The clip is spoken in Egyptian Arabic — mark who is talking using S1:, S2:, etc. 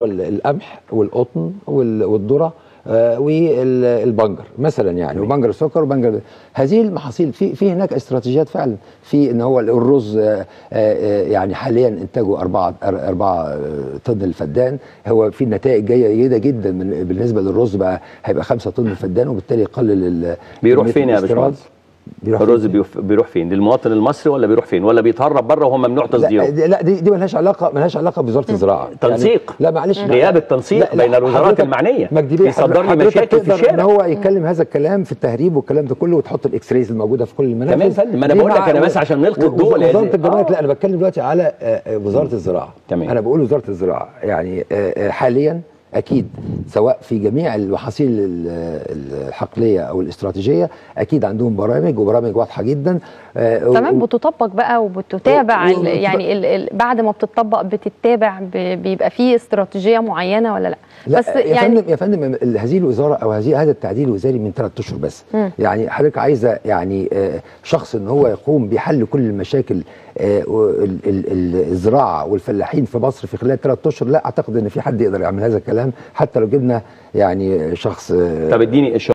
S1: القمح والقطن وال- والذره آه، والبنجر مثلا يعني وبنجر السكر وبنجر هذه المحاصيل في في هناك استراتيجيات فعلا في ان هو الرز آه، آه، آه، يعني حاليا انتاجه 4 4 طن الفدان هو في نتائج جايه جيده جدا من بالنسبه للرز بقى هيبقى 5 طن الفدان وبالتالي يقلل ال-
S2: بيروح
S1: كمية
S2: فين يا
S1: الاستيراد.
S2: باشمهندس؟
S1: بيروح
S2: الرز
S1: فين؟
S2: بيف- بيروح فين للمواطن المصري ولا بيروح فين ولا بيتهرب بره وهو ممنوع
S1: لا
S2: تصديره
S1: دي- لا دي دي ملهاش علاقه ملهاش علاقه بوزاره الزراعه
S2: تنسيق.
S1: لا معلش
S2: غياب التنسيق بين الوزارات
S1: حضرتك-
S2: المعنية.
S1: مجدي بيه
S2: بيصدر لي
S1: حضرتك
S2: مشاكل في
S1: تقدر
S2: الشارع.
S1: ان هو يتكلم هذا الكلام في التهريب والكلام ده كله وتحط الاكس رايز الموجوده في كل المنافذ
S2: تمام يا فندم، ما أنا
S1: دي
S2: بقول لك
S1: مع-
S2: أنا بس عشان نلقي
S1: و-
S2: الضوء
S1: وزاره
S2: لازم-
S1: الجمارك
S2: آه.
S1: لا انا بتكلم دلوقتي على آه، آه، وزاره الزراعه
S2: تمام.
S1: انا بقول وزاره الزراعه يعني آه، آه، حاليا اكيد سواء في جميع المحاصيل ال- الحقليه او الاستراتيجيه اكيد عندهم برامج وبرامج واضحه جدا آه، و-
S3: تمام بتطبق بقى وبتتابع
S1: و-
S3: ال-
S1: و-
S3: يعني ال ال بعد ما بتطبق بتتابع ب- بيبقى فيه استراتيجيه معينه ولا لا
S1: لا
S3: بس
S1: يا
S3: يعني
S1: فندم يا فندم ال- هذه الوزاره او هذه هذا التعديل الوزاري من ثلاث اشهر بس
S3: مم.
S1: يعني حضرتك عايزه يعني آه، شخص ان هو يقوم بحل كل المشاكل آه، ال- ال- ال- الزراعه والفلاحين في مصر في خلال ثلاث اشهر لا اعتقد ان في حد يقدر يعمل هذا الكلام حتى لو جبنا يعني شخص آه،
S2: طب اديني